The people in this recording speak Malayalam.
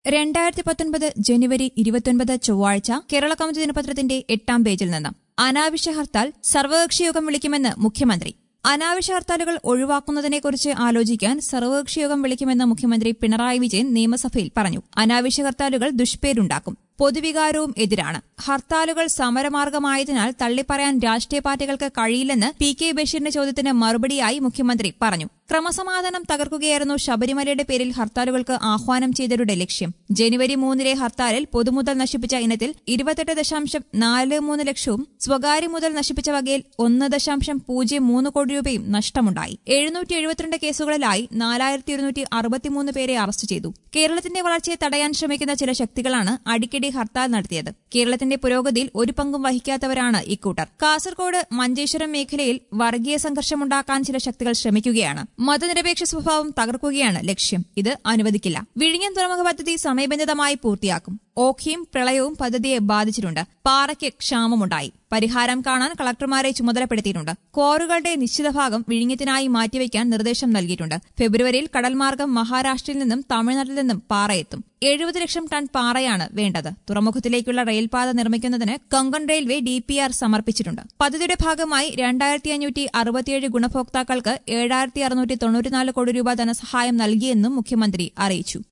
രണ്ടായിരത്തി പത്തൊൻപത് ജനുവരി ഇരുപത്തൊൻപത് ചൊവ്വാഴ്ച കേരള കൗമുദി ദിനപത്രത്തിന്റെ എട്ടാം പേജിൽ നിന്ന് അനാവശ്യ ഹർത്താൽ സർവകക്ഷി യോഗം വിളിക്കുമെന്ന് മുഖ്യമന്ത്രി അനാവശ്യ ഹർത്താലുകൾ ഒഴിവാക്കുന്നതിനെക്കുറിച്ച് ആലോചിക്കാൻ സർവകക്ഷി യോഗം വിളിക്കുമെന്ന് മുഖ്യമന്ത്രി പിണറായി വിജയൻ നിയമസഭയിൽ പറഞ്ഞു അനാവശ്യ ഹർത്താലുകൾ ദുഷ്പേരുണ്ടാക്കും പൊതുവികാരവും എതിരാണ് ഹർത്താലുകൾ സമരമാർഗമായതിനാൽ തള്ളിപ്പറയാൻ രാഷ്ട്രീയ പാർട്ടികൾക്ക് കഴിയില്ലെന്ന് പി കെ ബഷീറിന്റെ ചോദ്യത്തിന് മറുപടിയായി മുഖ്യമന്ത്രി പറഞ്ഞു ക്രമസമാധാനം തകർക്കുകയായിരുന്നു ശബരിമലയുടെ പേരിൽ ഹർത്താലുകൾക്ക് ആഹ്വാനം ചെയ്തവരുടെ ലക്ഷ്യം ജനുവരി മൂന്നിലെ ഹർത്താലിൽ പൊതുമുതൽ നശിപ്പിച്ച ഇനത്തിൽ ഇരുപത്തെട്ട് ദശാംശം നാല് മൂന്ന് ലക്ഷവും സ്വകാര്യ മുതൽ നശിപ്പിച്ച വകയിൽ ഒന്ന് ദശാംശം പൂജ്യം മൂന്ന് കോടി രൂപയും നഷ്ടമുണ്ടായി എഴുന്നൂറ്റി എഴുപത്തിരണ്ട് കേസുകളിലായി നാലായിരത്തി ഒരുന്നൂറ്റി അറുപത്തിമൂന്ന് പേരെ അറസ്റ്റ് ചെയ്തു കേരളത്തിന്റെ വളർച്ചയെ തടയാൻ ശ്രമിക്കുന്ന ചില ശക്തികളാണ് അടിക്കടി ഹർത്താൽ നടത്തിയത് കേരളത്തിന്റെ പുരോഗതിയിൽ ഒരു പങ്കും വഹിക്കാത്തവരാണ് ഇക്കൂട്ടർ കാസർകോട് മഞ്ചേശ്വരം മേഖലയിൽ വർഗീയ സംഘർഷമുണ്ടാക്കാൻ ചില ശക്തികൾ ശ്രമിക്കുകയാണ് മതനിരപേക്ഷ സ്വഭാവം തകർക്കുകയാണ് ലക്ഷ്യം ഇത് അനുവദിക്കില്ല വിഴിഞ്ഞം തുറമുഖ പദ്ധതി സമയബന്ധിതമായി പൂർത്തിയാക്കും ഓഖിയും പ്രളയവും പദ്ധതിയെ ബാധിച്ചിട്ടുണ്ട് പാറയ്ക്ക് ക്ഷാമമുണ്ടായി പരിഹാരം കാണാൻ കളക്ടർമാരെ ചുമതലപ്പെടുത്തിയിട്ടുണ്ട് കോറുകളുടെ നിശ്ചിത ഭാഗം വിഴിഞ്ഞത്തിനായി മാറ്റിവെക്കാൻ നിർദ്ദേശം നൽകിയിട്ടുണ്ട് ഫെബ്രുവരിയിൽ കടൽമാർഗം മഹാരാഷ്ട്രയിൽ നിന്നും തമിഴ്നാട്ടിൽ നിന്നും പാറയെത്തും എഴുപത് ലക്ഷം ടൺ പാറയാണ് വേണ്ടത് തുറമുഖത്തിലേക്കുള്ള റെയിൽപാത നിർമ്മിക്കുന്നതിന് കൊങ്കൺ റെയിൽവേ ഡിപിആർ സമർപ്പിച്ചിട്ടുണ്ട് പദ്ധതിയുടെ ഭാഗമായി രണ്ടായിരത്തി അഞ്ഞൂറ്റി അറുപത്തിയേഴ് ഗുണഭോക്താക്കൾക്ക് ഏഴായിരത്തി അറുന്നൂറ്റി തൊണ്ണൂറ്റിനാല് കോടി രൂപ ധനസഹായം നൽകിയെന്നും മുഖ്യമന്ത്രി അറിയിച്ചു